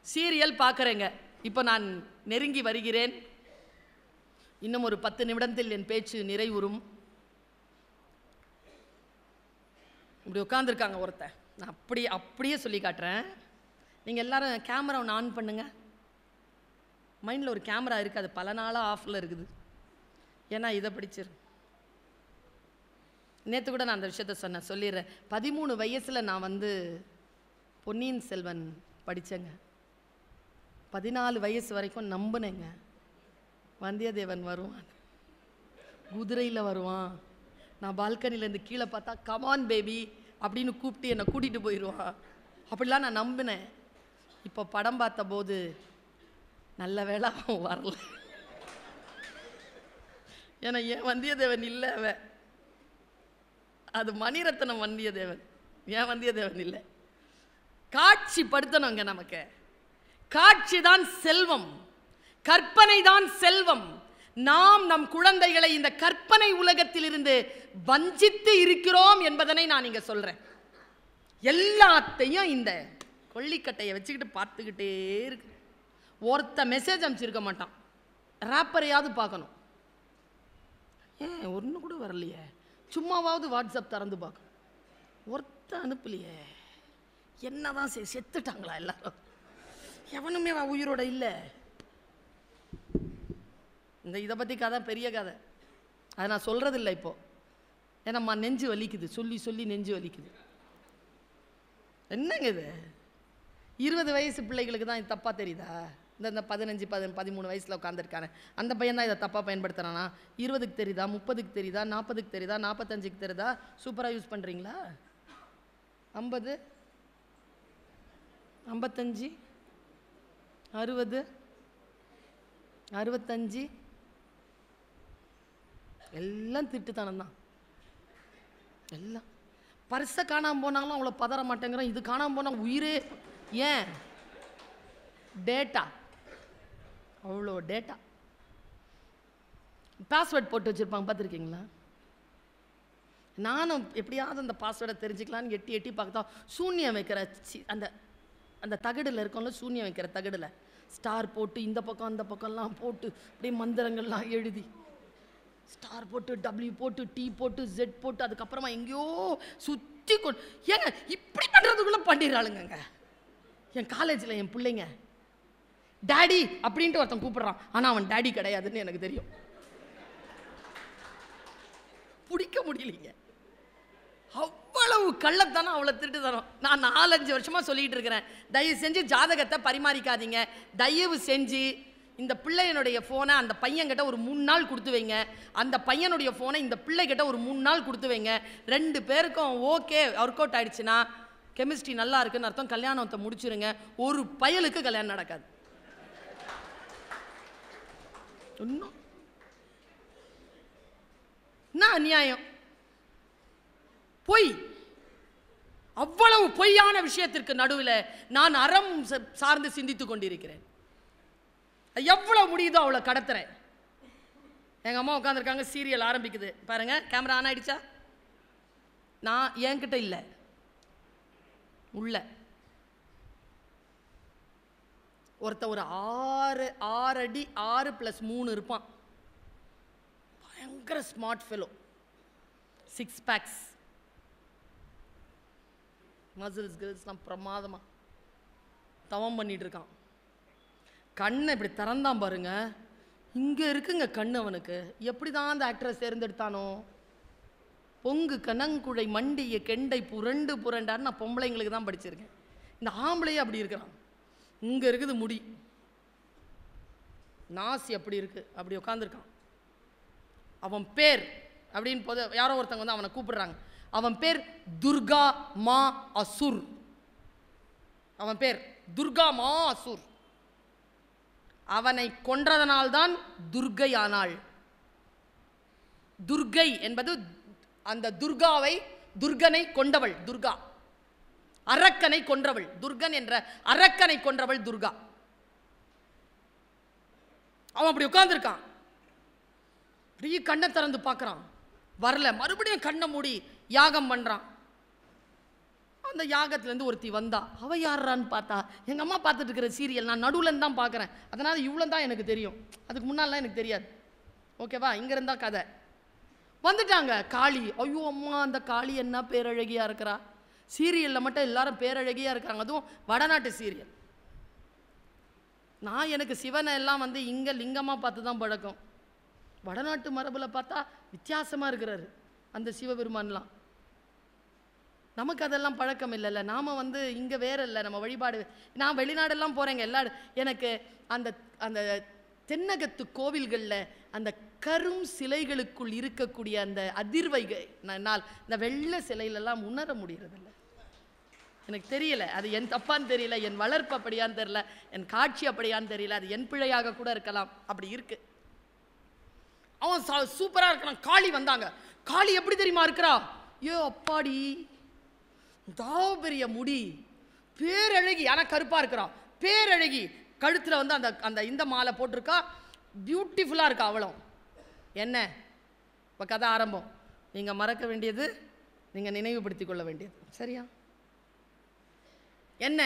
serial பார்க்குறேங்க இப்போ நான் நெருங்கி வருகிறேன் இன்னும் ஒரு பத்து நிமிடத்தில் என் பேச்சு நிறைவுறும் இப்படி உட்காந்துருக்காங்க ஒருத்தன் நான் அப்படி அப்படியே சொல்லி காட்டுறேன் நீங்கள் எல்லாரும் கேமரா ஒன்று ஆன் பண்ணுங்க மைண்டில் ஒரு கேமரா இருக்குது அது பல நாளாக ஆஃபில் இருக்குது ஏன்னா இதை பிடிச்சிரு நேற்று கூட நான் அந்த விஷயத்த சொன்னேன் சொல்லிடுறேன் பதிமூணு வயசில் நான் வந்து பொன்னியின் செல்வன் படித்தேங்க பதினாலு வயசு வரைக்கும் நம்பினேங்க வந்தியத்தேவன் வருவான் குதிரையில் வருவான் நான் பால்கனிலேருந்து கீழே பார்த்தா கமான் பேபி அப்படின்னு கூப்பிட்டு என்னை கூட்டிகிட்டு போயிடுவான் அப்படிலாம் நான் நம்பினேன் இப்போ படம் பார்த்தபோது நல்ல வேளை அவன் வரல ஏன்னா ஏன் வந்தியத்தேவன் இல்லை அவன் அது மணிரத்னம் வந்தியத்தேவன் ஏன் வந்தியத்தேவன் இல்லை காட்சி படுத்தணுங்க நமக்கு காட்சி தான் செல்வம் கற்பனை தான் செல்வம் நாம் நம் குழந்தைகளை இந்த கற்பனை உலகத்திலிருந்து வஞ்சித்து இருக்கிறோம் என்பதனை நான் இங்க சொல்றேன் எல்லாத்தையும் இந்த கொல்லிக்கட்டையை வச்சுக்கிட்டு பார்த்துக்கிட்டே இருக்கு ஒருத்த மெசேஜ் அனுப்பிச்சிருக்க மாட்டான் ரேப்பரையாவது பார்க்கணும் ஏன் ஒன்று கூட வரலையே சும்மாவாவது வாட்ஸ்அப் திறந்து பார்க்கணும் ஒருத்த அனுப்பலையே என்னதான் செ செத்துட்டாங்களா எல்லாரும் எவனுமே அவ உயிரோட இல்லை இந்த இதை பற்றி கதை பெரிய கதை அதை நான் சொல்கிறது இல்லை இப்போ ஏன்னாம்மா நெஞ்சு வலிக்குது சொல்லி சொல்லி நெஞ்சு வலிக்குது என்னங்க இது இருபது வயசு பிள்ளைகளுக்கு தான் இது தப்பாக தெரியுதா இந்த இந்த பதினஞ்சு பதி பதிமூணு வயசில் உட்காந்துருக்கானே அந்த பையன் தான் இதை தப்பாக பயன்படுத்துகிறானா இருபதுக்கு தெரியுதா முப்பதுக்கு தெரியுதா நாற்பதுக்கு தெரியுதா நாற்பத்தஞ்சுக்கு தெரியுதா சூப்பராக யூஸ் பண்ணுறீங்களா ஐம்பது ஐம்பத்தஞ்சு அறுபது அறுபத்தஞ்சு எல்லாம் திட்டுத்தனம் தான் எல்லாம் பரிசை காணாமல் போனாலும் அவ்வளோ பதற மாட்டேங்கிறோம் இது காணாமல் போனால் உயிரே ஏன் டேட்டா அவ்வளோ டேட்டா பாஸ்வேர்ட் போட்டு வச்சுருப்பாங்க பார்த்துருக்கீங்களா நானும் எப்படியாவது அந்த பாஸ்வேர்டை தெரிஞ்சுக்கலான்னு எட்டி எட்டி பார்த்தா சூன்யம் வைக்கிற சி- அந்த அந்த தகடில் இருக்கோம்ல சூன்யம் வைக்கிற தகடில் ஸ்டார் போட்டு இந்த பக்கம் அந்த பக்கம்லாம் போட்டு அப்படியே மந்திரங்கள்லாம் எழுதி ஸ்டார் போட்டு டபிள்யூ போட்டு டி போட்டு ஜெட் போட்டு அதுக்கப்புறமா எங்கேயோ சுற்றி கொண்டு ஏங்க இப்படி பண்ணுறதுக்குள்ளே பண்ணிடுறாளுங்கங்க என் காலேஜில் என் பிள்ளைங்க டாடி அப்படின்ட்டு ஒருத்தன் கூப்பிடுறான் ஆனால் அவன் டாடி கிடையாதுன்னு எனக்கு தெரியும் பிடிக்க முடியலைங்க அவ்வளவு கள்ளத்தனம் அவ்வளோ திருட்டு தரம் நான் நாலஞ்சு வருஷமா சொல்லிட்டு இருக்கிறேன் தயவு செஞ்சு ஜாதகத்தை பரிமாறிக்காதீங்க தயவு செஞ்சு இந்த பிள்ளையனுடைய ஃபோனை அந்த பையன்கிட்ட ஒரு மூணு நாள் கொடுத்து வைங்க அந்த பையனுடைய ஃபோனை இந்த பிள்ளைகிட்ட ஒரு மூணு நாள் கொடுத்து வைங்க ரெண்டு பேருக்கும் ஓகே ஒர்க் அவுட் ஆயிடுச்சுன்னா கெமிஸ்ட்ரி நல்லா இருக்குன்னு அர்த்தம் கல்யாணத்தை முடிச்சிருங்க ஒரு பயலுக்கு கல்யாணம் நடக்காது இன்னும் என்ன அநியாயம் பொய் அவ்வளவு பொய்யான விஷயத்திற்கு நடுவில் நான் அறம் ச- சார்ந்து சிந்தித்துக் கொண்டிருக்கிறேன் அது எவ்வளவு முடியுதோ அவ்வளோ கடத்துறேன் எங்கள் அம்மா உட்காந்துருக்காங்க சீரியல் ஆரம்பிக்குது பாருங்க கேமரா ஆன் ஆயிடுச்சா நான் என்கிட்ட இல்லை உள்ள ஒருத்த ஒரு ஆறு ஆறு அடி ஆறு ப்ளஸ் மூணு இருப்பான் பயங்கர smart fellow six packs muscles கில்ஸ்லாம் பிரமாதமா தவம் பண்ணிட்டு இருக்கான் கண்ணை இப்படி திறந்தான் பாருங்க இங்க இருக்குங்க கண்ணு அவனுக்கு எப்படி தான் அந்த ஆக்டரை தேர்ந்தெடுத்தானோ பொங்கு கனங்குழை மண்டிய கெண்டை புரண்டு புரண்டான்னு நான் பொம்பளைங்களுக்கு தான் படிச்சிருக்கேன் இந்த ஆம்பளையே அப்படி இருக்கிறான் இங்க இருக்குது முடி நாசி அப்படி இருக்கு அப்படி உட்காந்துருக்கான் அவன் பேர் அப்படின்னு போது யாரோ ஒருத்தவங்க வந்து அவனை கூப்பிடுறாங்க அவன் பேர் துர்கா மா அசுர் அவன் பேர் துர்கா மா அசுர் அவனை கொன்றதனால்தான் துர்கை ஆனாள் துர்கை என்பது அந்த துர்காவை துர்கனை கொண்டவள் துர்கா அரக்கனை கொன்றவள் துர்கன் என்ற அரக்கனை கொன்றவள் துர்கா அவன் அப்படி உட்கார்ந்திருக்கான் அப்படியே கண்ணை திறந்து பார்க்கறான் வரல மறுபடியும் கண்ணை மூடி யாகம் பண்றான் அந்த யாகத்துலேருந்து ஒருத்தி வந்தா அவ யாரான்னு பார்த்தா எங்கள் அம்மா பார்த்துட்டு இருக்கிற சீரியல் நான் நடுவில் தான் பார்க்குறேன் அதனால் இவ்வளோ தான் எனக்கு தெரியும் அதுக்கு முன்னாலாம் எனக்கு தெரியாது ஓகேவா இங்கே இருந்தா கதை வந்துட்டாங்க காளி ஐயோ அம்மா அந்த காளி என்ன பேரழகியா இருக்கிறா சீரியலில் மட்டும் எல்லாரும் பேரழகியா இருக்காங்க அதுவும் வடநாட்டு சீரியல் நான் எனக்கு சிவனை எல்லாம் வந்து இங்கே லிங்கமாக பார்த்து தான் பழக்கம் வடநாட்டு மரபில் பார்த்தா வித்தியாசமாக இருக்கிறாரு அந்த சிவபெருமான்லாம் நமக்கு அதெல்லாம் பழக்கம் இல்லைல்ல நாம் வந்து இங்கே வேற இல்லை நம்ம வழிபாடு நான் வெளிநாடெல்லாம் போகிறேங்க எல்லா எனக்கு அந்த அந்த தென்னகத்து கோவில்களில் அந்த கரும் சிலைகளுக்குள் இருக்கக்கூடிய அந்த அதிர்வைகள் என்னால் இந்த வெள்ளை சிலையிலெல்லாம் உணர முடியறதில்ல எனக்கு தெரியல அது என் தப்பான்னு தெரியல என் வளர்ப்பு அப்படியான்னு தெரியல என் காட்சி அப்படியான்னு தெரியல அது என் பிழையாக கூட இருக்கலாம் அப்படி இருக்கு அவன் ச- சூப்பரா இருக்கிறான் காளி வந்தாங்க காளி எப்படி தெரியுமா இருக்கிறா ஐயோ அப்பாடி தாவ பெரிய முடி பேரழகி ஆனா கருப்பா இருக்கிறான் பேரழகி கழுத்துல வந்து அந்த அந்த இந்த மாலை போட்டிருக்கா பியூட்டிஃபுல்லா இருக்கா அவளும் என்ன இப்போ கதை ஆரம்பம் நீங்க மறக்க வேண்டியது நீங்க நினைவுபடுத்திக் கொள்ள வேண்டியது சரியா என்ன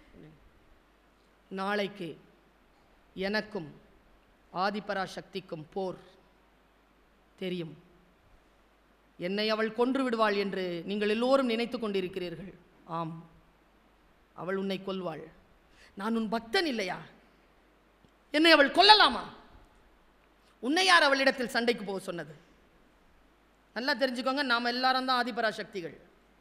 நாளைக்கு எனக்கும் ஆதிபராசக்திக்கும் போர் தெரியும் என்னை அவள் கொன்று விடுவாள் என்று நீங்கள் எல்லோரும் நினைத்து கொண்டிருக்கிறீர்கள் ஆம் அவள் உன்னை கொல்வாள் நான் உன் பக்தன் இல்லையா என்னை அவள் கொல்லலாமா உன்னை யார் அவளிடத்தில் சண்டைக்கு போக சொன்னது நல்லா தெரிஞ்சுக்கோங்க நாம் எல்லாரும் தான் ஆதிபராசக்திகள்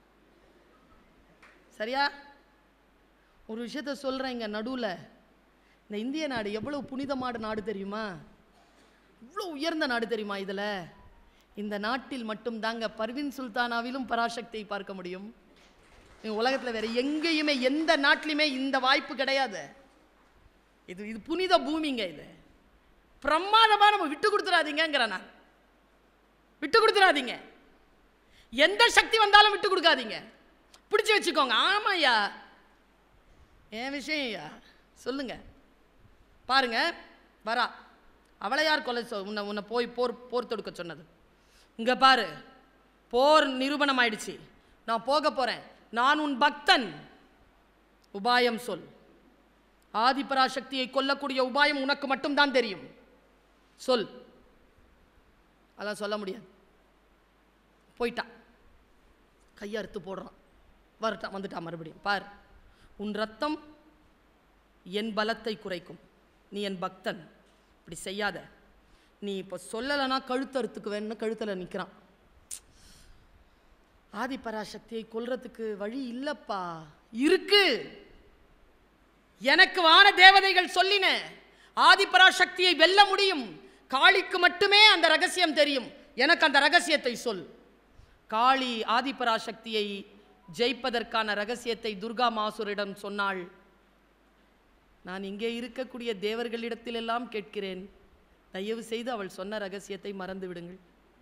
சரியா ஒரு விஷயத்த சொல்கிறேன் இங்கே நடுவில் இந்த இந்திய நாடு எவ்வளோ புனிதமான நாடு தெரியுமா இவ்வளோ உயர்ந்த நாடு தெரியுமா இதில் இந்த நாட்டில் மட்டும் தாங்க பர்வீன் சுல்தானாவிலும் பராசக்தியை பார்க்க முடியும் உலகத்தில் வேற எங்கேயுமே எந்த நாட்டிலையுமே இந்த வாய்ப்பு கிடையாது இது இது புனித பூமிங்க இது பிரமாதமா நம்ம விட்டு கொடுத்துடாதீங்கிற நான் விட்டு கொடுத்துடாதீங்க எந்த சக்தி வந்தாலும் விட்டு கொடுக்காதீங்க பிடிச்சு வச்சுக்கோங்க ஆமாய்யா என் விஷயம் ஐயா சொல்லுங்க பாருங்க வரா அவளை யார் கொலை சொ உன்னை உன்னை போய் போர் போர் தொடுக்க சொன்னது இங்க பாரு போர் நிரூபணம் ஆயிடுச்சு நான் போக போறேன் நான் உன் பக்தன் உபாயம் சொல் ஆதிபராசக்தியை கொல்லக்கூடிய உபாயம் உனக்கு மட்டும்தான் தெரியும் சொல் அதான் சொல்ல முடியாது போயிட்டான் கையறுத்து போடுறான் வரட்டான் வந்துட்டான் மறுபடியும் பார் உன் ரத்தம் என் பலத்தை குறைக்கும் நீ என் பக்தன் இப்படி செய்யாத நீ இப்போ சொல்லலைன்னா கழுத்தறுத்துக்கு வேணும்னு கழுத்தில் நிற்கிறான் ஆதிபராசக்தியை கொல்றதுக்கு வழி இல்லப்பா இருக்கு எனக்கு வான தேவதைகள் சொல்லின ஆதிபராசக்தியை வெல்ல முடியும் காளிக்கு மட்டுமே அந்த ரகசியம் தெரியும் எனக்கு அந்த ரகசியத்தை சொல் காளி ஆதிபராசக்தியை ஜெயிப்பதற்கான ரகசியத்தை துர்கா மாசுரிடம் சொன்னாள் நான் இங்கே இருக்கக்கூடிய தேவர்களிடத்தில் எல்லாம் கேட்கிறேன் தயவு செய்து அவள் சொன்ன ரகசியத்தை மறந்து விடுங்கள்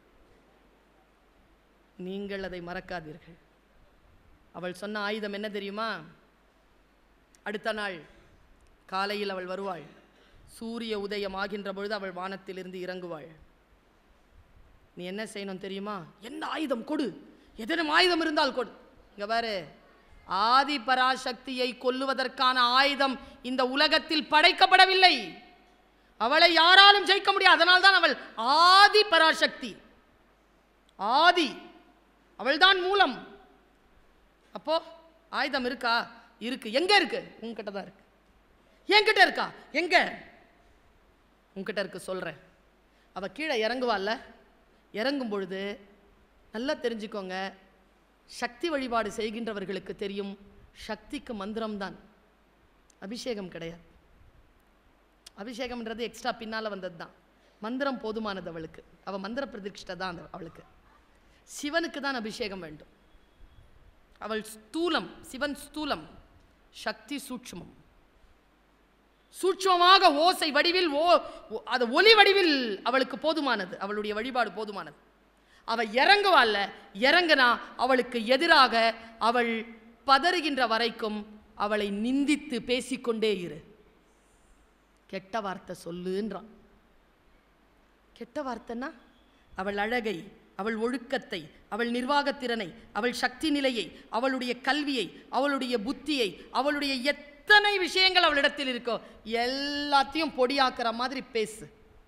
நீங்கள் அதை மறக்காதீர்கள் அவள் சொன்ன ஆயுதம் என்ன தெரியுமா அடுத்த நாள் காலையில் அவள் வருவாள் சூரிய உதயம் ஆகின்ற பொழுது அவள் வானத்திலிருந்து இறங்குவாள் நீ என்ன செய்யணும் தெரியுமா என்ன ஆயுதம் கொடு எதனும் ஆயுதம் இருந்தால் கொடு இங்க பாரு ஆதி பராசக்தியை கொல்லுவதற்கான ஆயுதம் இந்த உலகத்தில் படைக்கப்படவில்லை அவளை யாராலும் ஜெயிக்க முடியாது அதனால் தான் அவள் ஆதி பராசக்தி ஆதி அவள்தான் மூலம் அப்போ ஆயுதம் இருக்கா இருக்கு எங்க இருக்கு உன்கிட்ட தான் இருக்கு என்கிட்ட இருக்கா எங்க உன்கிட்ட இருக்கு சொல்றேன் அவ கீழே இறங்குவாள்ல இறங்கும் பொழுது நல்லா தெரிஞ்சுக்கோங்க சக்தி வழிபாடு செய்கின்றவர்களுக்கு தெரியும் சக்திக்கு மந்திரம்தான் அபிஷேகம் கிடையாது அபிஷேகம்ன்றது எக்ஸ்ட்ரா பின்னால் வந்தது தான் மந்திரம் போதுமானது அவளுக்கு அவள் மந்திர பிரதிஷ்டை தான் அந்த அவளுக்கு சிவனுக்கு தான் அபிஷேகம் வேண்டும் அவள் ஸ்தூலம் சிவன் ஸ்தூலம் சக்தி சூட்சுமம் சூட்சமாக ஓசை வடிவில் ஓ ஓ- அது ஒலி வடிவில் அவளுக்கு போதுமானது அவளுடைய வழிபாடு போதுமானது அவ இறங்குவாள்ல இறங்குனா அவளுக்கு எதிராக அவள் பதறுகின்ற வரைக்கும் அவளை நிந்தித்து பேசிக்கொண்டே இரு கெட்ட வார்த்தை சொல்லுன்றான் கெட்ட வார்த்தைன்னா அவள் அழகை அவள் ஒழுக்கத்தை அவள் நிர்வாகத்திறனை அவள் சக்தி நிலையை அவளுடைய கல்வியை அவளுடைய புத்தியை அவளுடைய எத்தனை விஷயங்கள் அவளிடத்தில் இருக்கோ எல்லாத்தையும் பொடியாக்குற மாதிரி பேசு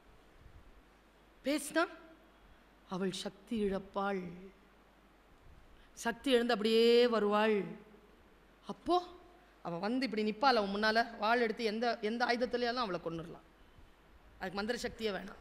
பேசினா அவள் சக்தி இழப்பாள் சக்தி எழுந்து அப்படியே வருவாள் அப்போ அவள் வந்து இப்படி நிற்பாள் அவன் முன்னால் வாள் எடுத்து எந்த எந்த ஆயுதத்துலையாலும் அவளை கொண்டுடலாம் அதுக்கு மந்திர சக்தியே வேணாம்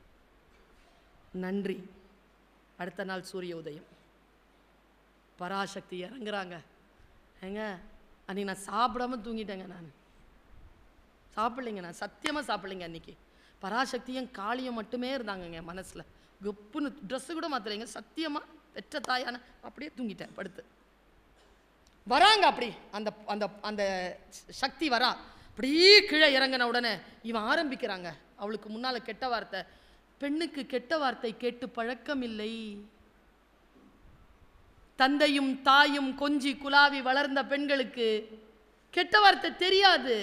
நன்றி அடுத்த நாள் சூரிய உதயம் பராசக்தி இறங்குறாங்க ஏங்க அன்னைக்கு நான் சாப்பிடாம தூங்கிட்டேங்க நான் சாப்பிடலைங்க நான் சத்தியமாக சாப்பிடலைங்க அன்னைக்கு பராசக்தியும் காளியும் மட்டுமே இருந்தாங்கங்க என் மனசில் கப்புன்னு ட்ரெஸ்ஸு கூட மாற்றலைங்க சத்தியமாக பெற்ற தாயான அப்படியே தூங்கிட்டேன் படுத்து வராங்க அப்படி அந்த அந்த அந்த சக்தி வரா அப்படியே கீழே இறங்கின உடனே இவன் ஆரம்பிக்கிறாங்க அவளுக்கு முன்னால் கெட்ட வார்த்தை பெண்ணுக்கு கெட்ட வார்த்தை கேட்டு பழக்கம் இல்லை தந்தையும் தாயும் கொஞ்சி குலாவி வளர்ந்த பெண்களுக்கு கெட்ட வார்த்தை தெரியாது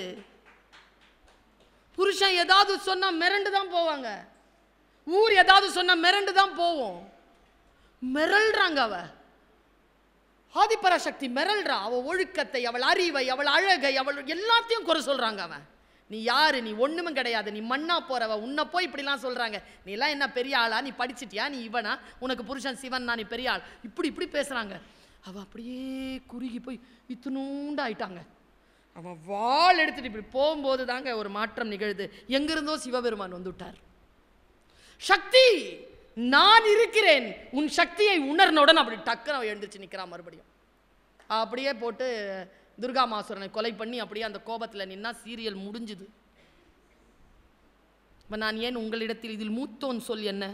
புருஷன் ஏதாவது சொன்னா மிரண்டு தான் போவாங்க ஊர் ஏதாவது சொன்னா மிரண்டு தான் போவோம் மிரள்றாங்க அவ ஆதிபராசக்தி மிரள்றா அவ ஒழுக்கத்தை அவள் அறிவை அவள் அழகை அவள் எல்லாத்தையும் குறை சொல்றாங்க அவன் நீ யாரு நீ ஒண்ணுமே கிடையாது நீ மண்ணா போறவ உன்னை போய் இப்படிலாம் சொல்றாங்க நீ எல்லாம் என்ன பெரிய ஆளா நீ படிச்சிட்டியா நீ இவனா உனக்கு புருஷன் சிவன் நீ பெரிய ஆள் இப்படி இப்படி பேசுறாங்க அவ அப்படியே குறுகி போய் இத்தினூண்டு ஆயிட்டாங்க அவன் வாள் எடுத்துட்டு இப்படி போகும்போது தாங்க ஒரு மாற்றம் நிகழுது எங்கிருந்தோ சிவபெருமான் வந்து விட்டார் சக்தி நான் இருக்கிறேன் உன் சக்தியை உணர்ந்தவுடன் அப்படி டக்குன்னு அவன் எழுந்திருச்சு நிற்கிறான் மறுபடியும் அப்படியே போட்டு துர்கா மாசுரனை கொலை பண்ணி அப்படியே அந்த கோபத்தில் நின்னா சீரியல் முடிஞ்சுது இப்போ நான் ஏன் உங்களிடத்தில் இதில் மூத்தோன் சொல் என்ன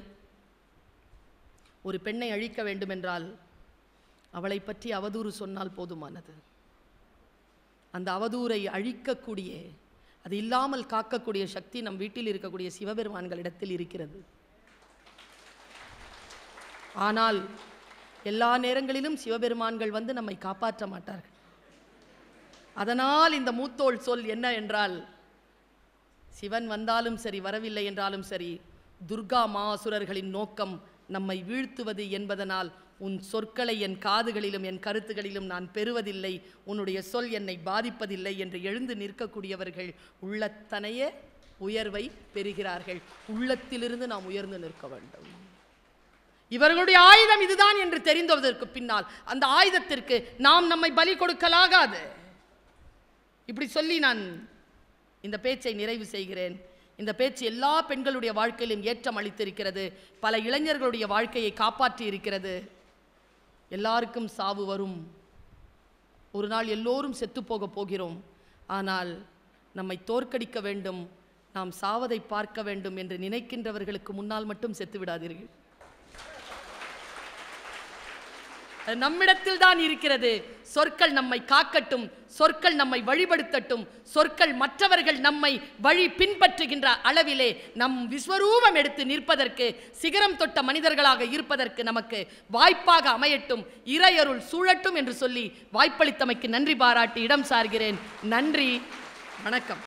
ஒரு பெண்ணை அழிக்க வேண்டுமென்றால் அவளை பற்றி அவதூறு சொன்னால் போதுமானது அந்த அவதூறை அழிக்கக்கூடிய அது இல்லாமல் காக்கக்கூடிய சக்தி நம் வீட்டில் இருக்கக்கூடிய சிவபெருமான்களிடத்தில் இருக்கிறது ஆனால் எல்லா நேரங்களிலும் சிவபெருமான்கள் வந்து நம்மை காப்பாற்ற மாட்டார்கள் அதனால் இந்த மூத்தோள் சொல் என்ன என்றால் சிவன் வந்தாலும் சரி வரவில்லை என்றாலும் சரி துர்கா மாசுரர்களின் நோக்கம் நம்மை வீழ்த்துவது என்பதனால் உன் சொற்களை என் காதுகளிலும் என் கருத்துகளிலும் நான் பெறுவதில்லை உன்னுடைய சொல் என்னை பாதிப்பதில்லை என்று எழுந்து நிற்கக்கூடியவர்கள் உள்ளத்தனையே உயர்வை பெறுகிறார்கள் உள்ளத்திலிருந்து நாம் உயர்ந்து நிற்க வேண்டும் இவர்களுடைய ஆயுதம் இதுதான் என்று தெரிந்ததற்கு பின்னால் அந்த ஆயுதத்திற்கு நாம் நம்மை பலி கொடுக்கலாகாது இப்படி சொல்லி நான் இந்த பேச்சை நிறைவு செய்கிறேன் இந்த பேச்சு எல்லா பெண்களுடைய வாழ்க்கையிலும் ஏற்றம் அளித்திருக்கிறது பல இளைஞர்களுடைய வாழ்க்கையை காப்பாற்றி இருக்கிறது எல்லாருக்கும் சாவு வரும் ஒரு நாள் எல்லோரும் செத்துப்போக போகிறோம் ஆனால் நம்மை தோற்கடிக்க வேண்டும் நாம் சாவதை பார்க்க வேண்டும் என்று நினைக்கின்றவர்களுக்கு முன்னால் மட்டும் செத்து விடாதீர்கள் அது நம்மிடத்தில் தான் இருக்கிறது சொற்கள் நம்மை காக்கட்டும் சொற்கள் நம்மை வழிபடுத்தட்டும் சொற்கள் மற்றவர்கள் நம்மை வழி பின்பற்றுகின்ற அளவிலே நம் விஸ்வரூபம் எடுத்து நிற்பதற்கு சிகரம் தொட்ட மனிதர்களாக இருப்பதற்கு நமக்கு வாய்ப்பாக அமையட்டும் இறையருள் சூழட்டும் என்று சொல்லி வாய்ப்பளித்தமைக்கு நன்றி பாராட்டி இடம் சார்கிறேன் நன்றி வணக்கம்